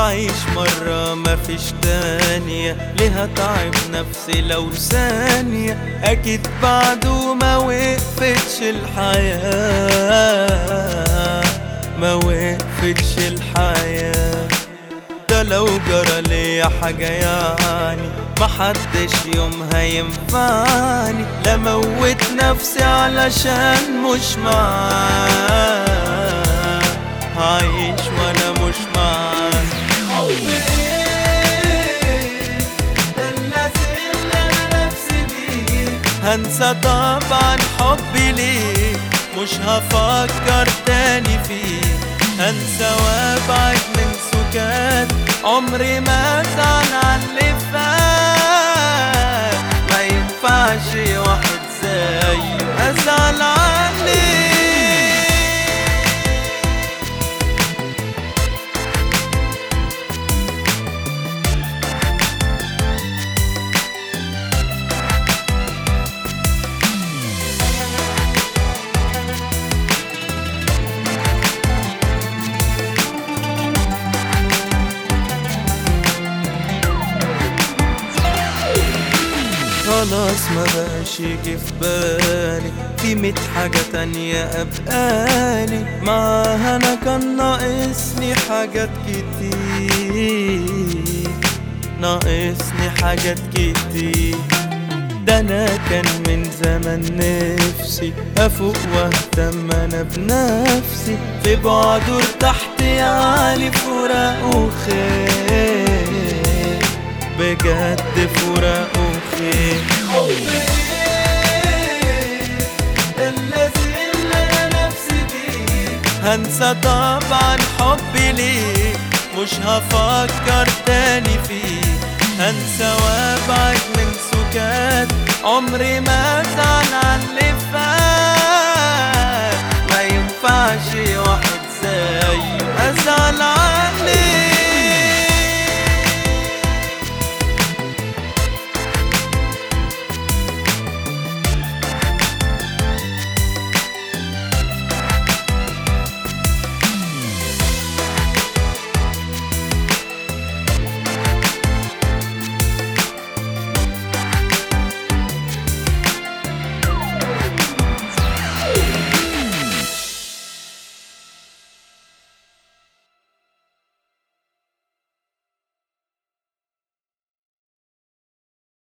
تعيش مرة مفيش تانية ليه تعب نفسي لو ثانية أكيد بعده ما وقفتش الحياة ما وقفتش الحياة ده لو جرى ليا حاجة يعني محدش يوم هينفعني لا موت نفسي علشان مش معاه هعيش وانا مش معاه حب ايه ده اللازم اللي انا نفسي بيه هنسى طبعا حبي ليه مش هفكر تاني فيه هنسى وابعد من سكات عمري ما ازعل على اللي فات ما ينفعش واحد زيه ازعل عليه خلاص ما بقاش يجي في بالي في ميت حاجة تانية أبقالي معاها أنا كان ناقصني حاجات كتير ناقصني حاجات كتير ده أنا كان من زمان نفسي أفوق وأهتم أنا بنفسي في بعده ارتحت يعني فراق وخير بجد فراق وخير حب ايه الذي اللي انا نفسي بيه هنسى طبعا حبي ليه مش هفكر تاني فيه هنسى وابعد من سكات عمري ما ازعل على اللي فات